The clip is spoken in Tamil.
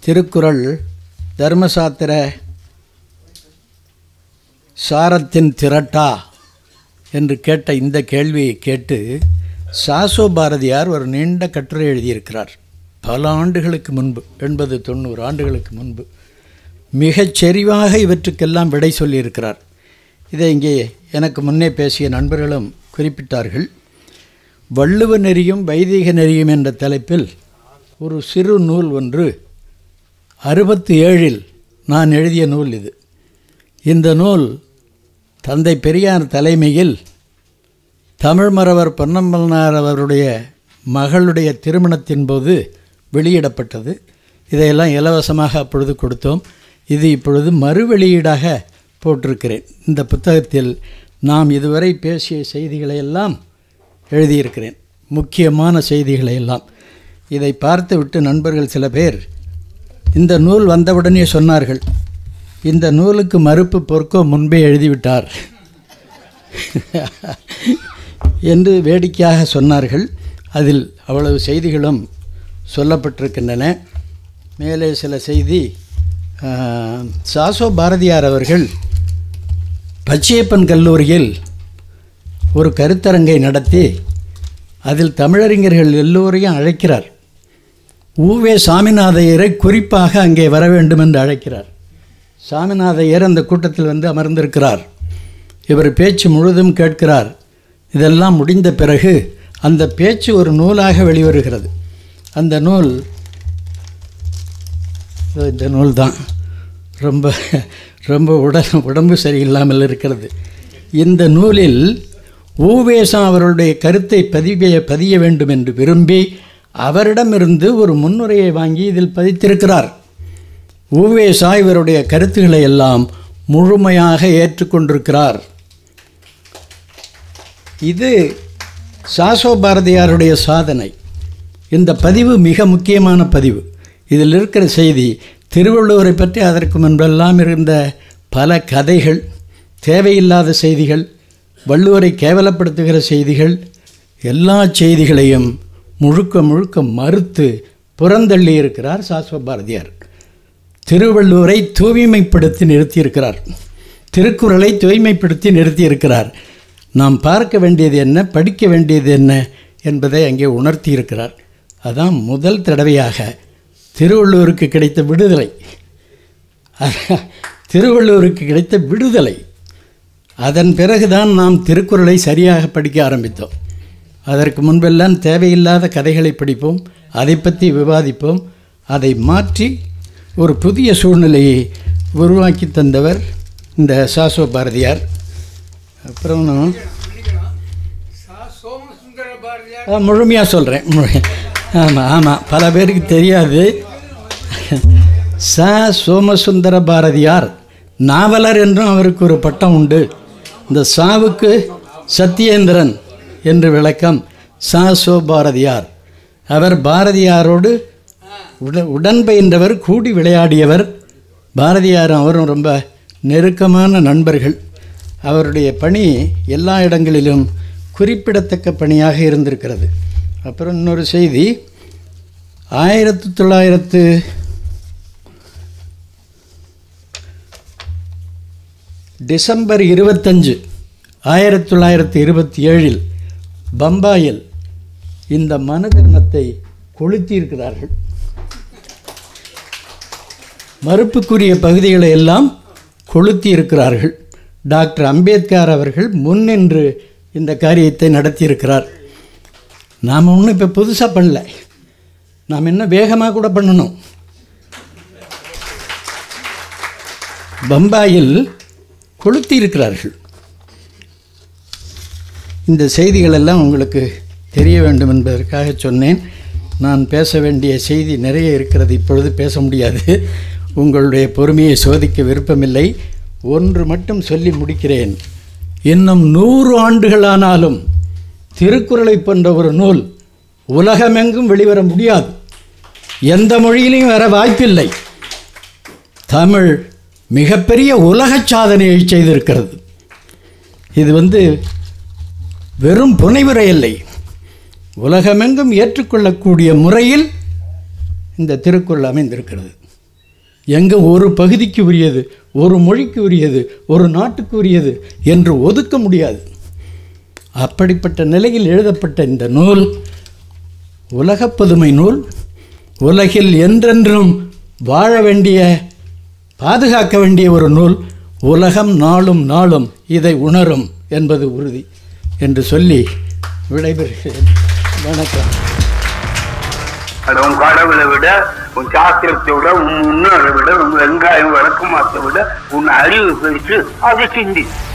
திருக்குறள் தர்மசாத்திர சாரத்தின் திரட்டா என்று கேட்ட இந்த கேள்வியை கேட்டு சாசோ பாரதியார் ஒரு நீண்ட கட்டுரை எழுதியிருக்கிறார் பல ஆண்டுகளுக்கு முன்பு எண்பது தொண்ணூறு ஆண்டுகளுக்கு முன்பு மிகச் செறிவாக இவற்றுக்கெல்லாம் விடை சொல்லியிருக்கிறார் இதை இங்கே எனக்கு முன்னே பேசிய நண்பர்களும் குறிப்பிட்டார்கள் வள்ளுவ நெறியும் வைதிக நெறியும் என்ற தலைப்பில் ஒரு சிறு நூல் ஒன்று அறுபத்தி ஏழில் நான் எழுதிய நூல் இது இந்த நூல் தந்தை பெரியார் தலைமையில் தமிழ் மறவர் பொன்னம்பலனார் அவருடைய மகளுடைய திருமணத்தின் போது வெளியிடப்பட்டது இதையெல்லாம் இலவசமாக அப்பொழுது கொடுத்தோம் இது இப்பொழுது மறு வெளியீடாக போட்டிருக்கிறேன் இந்த புத்தகத்தில் நாம் இதுவரை பேசிய செய்திகளை எல்லாம் எழுதியிருக்கிறேன் முக்கியமான செய்திகளை எல்லாம் இதை பார்த்துவிட்டு நண்பர்கள் சில பேர் இந்த நூல் வந்தவுடனே சொன்னார்கள் இந்த நூலுக்கு மறுப்பு பொற்கோ முன்பே எழுதிவிட்டார் என்று வேடிக்கையாக சொன்னார்கள் அதில் அவ்வளவு செய்திகளும் சொல்லப்பட்டிருக்கின்றன மேலே சில செய்தி ஆஹ், சாசோ பாரதியார் அவர்கள் பச்சையப்பன் கல்லூரியில் ஒரு கருத்தரங்கை நடத்தி அதில் தமிழறிஞர்கள் எல்லோரையும் அழைக்கிறார் ஊவே சாமிநாதையரை குறிப்பாக அங்கே வர வேண்டும் என்று அழைக்கிறார் சாமிநாதையர் அந்த கூட்டத்தில் வந்து அமர்ந்திருக்கிறார் இவர் பேச்சு முழுதும் கேட்கிறார் இதெல்லாம் முடிந்த பிறகு அந்த பேச்சு ஒரு நூலாக வெளிவருகிறது அந்த நூல் இதோ இந்த நூல் தான் ரொம்ப ரொம்ப உடல் உடம்பு சரியில்லாமல் இருக்கிறது இந்த நூலில் ஊவேசா அவருடைய கருத்தை பதிய பதிய வேண்டும் என்று விரும்பி அவரிடமிருந்து ஒரு முன்னுரையை வாங்கி இதில் பதித்திருக்கிறார் ஊவேசா இவருடைய கருத்துக்களை எல்லாம் முழுமையாக ஏற்றுக்கொண்டிருக்கிறார் இது சாசோ பாரதியாருடைய சாதனை இந்த பதிவு மிக முக்கியமான பதிவு இதில் இருக்கிற செய்தி திருவள்ளுவரை பற்றி அதற்கு முன்பெல்லாம் இருந்த பல கதைகள் தேவையில்லாத செய்திகள் வள்ளுவரை கேவலப்படுத்துகிற செய்திகள் எல்லா செய்திகளையும் முழுக்க முழுக்க மறுத்து புறந்தள்ளி இருக்கிறார் சாஸ்வ பாரதியார் திருவள்ளுவரை தூய்மைப்படுத்தி நிறுத்தியிருக்கிறார் திருக்குறளை தூய்மைப்படுத்தி நிறுத்தியிருக்கிறார் நாம் பார்க்க வேண்டியது என்ன படிக்க வேண்டியது என்ன என்பதை அங்கே உணர்த்தியிருக்கிறார் அதான் முதல் தடவையாக திருவள்ளுவருக்கு கிடைத்த விடுதலை திருவள்ளுவருக்கு கிடைத்த விடுதலை அதன் பிறகுதான் நாம் திருக்குறளை சரியாக படிக்க ஆரம்பித்தோம் அதற்கு முன்பெல்லாம் தேவையில்லாத கதைகளை படிப்போம் அதை பற்றி விவாதிப்போம் அதை மாற்றி ஒரு புதிய சூழ்நிலையை உருவாக்கி தந்தவர் இந்த சாசோ பாரதியார் அப்புறம் நான் முழுமையாக சொல்கிறேன் ஆமாம் ஆமாம் பல பேருக்கு தெரியாது ச சோமசுந்தர பாரதியார் நாவலர் என்றும் அவருக்கு ஒரு பட்டம் உண்டு இந்த சாவுக்கு சத்யேந்திரன் என்று விளக்கம் சா சோ பாரதியார் அவர் பாரதியாரோடு உட உடன்பயின்றவர் கூடி விளையாடியவர் பாரதியாரும் அவரும் ரொம்ப நெருக்கமான நண்பர்கள் அவருடைய பணி எல்லா இடங்களிலும் குறிப்பிடத்தக்க பணியாக இருந்திருக்கிறது அப்புறம் இன்னொரு செய்தி ஆயிரத்தி தொள்ளாயிரத்து டிசம்பர் இருபத்தஞ்சு ஆயிரத்தி தொள்ளாயிரத்தி இருபத்தி ஏழில் பம்பாயில் இந்த மனு தர்மத்தை கொளுத்தியிருக்கிறார்கள் மறுப்புக்குரிய பகுதிகளை எல்லாம் கொளுத்தி இருக்கிறார்கள் டாக்டர் அம்பேத்கர் அவர்கள் முன்னின்று இந்த காரியத்தை நடத்தியிருக்கிறார் நாம் ஒன்றும் இப்போ புதுசாக பண்ணல நாம் என்ன வேகமாக கூட பண்ணணும் பம்பாயில் கொளுத்தி இருக்கிறார்கள் இந்த செய்திகள் எல்லாம் உங்களுக்கு தெரிய வேண்டும் என்பதற்காக சொன்னேன் நான் பேச வேண்டிய செய்தி நிறைய இருக்கிறது இப்பொழுது பேச முடியாது உங்களுடைய பொறுமையை சோதிக்க விருப்பமில்லை ஒன்று மட்டும் சொல்லி முடிக்கிறேன் இன்னும் நூறு ஆண்டுகளானாலும் திருக்குறளை போன்ற ஒரு நூல் உலகமெங்கும் வெளிவர முடியாது எந்த மொழியிலையும் வர வாய்ப்பில்லை தமிழ் மிகப்பெரிய உலக சாதனையை செய்திருக்கிறது இது வந்து வெறும் புனைவுரை இல்லை உலகமெங்கும் ஏற்றுக்கொள்ளக்கூடிய முறையில் இந்த திருக்குறள் அமைந்திருக்கிறது எங்கே ஒரு பகுதிக்கு உரியது ஒரு மொழிக்கு உரியது ஒரு நாட்டுக்கு உரியது என்று ஒதுக்க முடியாது அப்படிப்பட்ட நிலையில் எழுதப்பட்ட இந்த நூல் உலகப் பொதுமை நூல் உலகில் என்றென்றும் வாழ வேண்டிய பாதுகாக்க வேண்டிய ஒரு நூல் உலகம் நாளும் நாளும் இதை உணரும் என்பது உறுதி என்று சொல்லி விடைபெறுகிறேன் வணக்கம் அட உன் கடவுளை விட உன் சாஸ்திரத்தை விட உன் முன்னோரை விட உன் வெங்காயம் வழக்கமாத்தை விட உன் அறிவு பெருசு அதை சிந்தி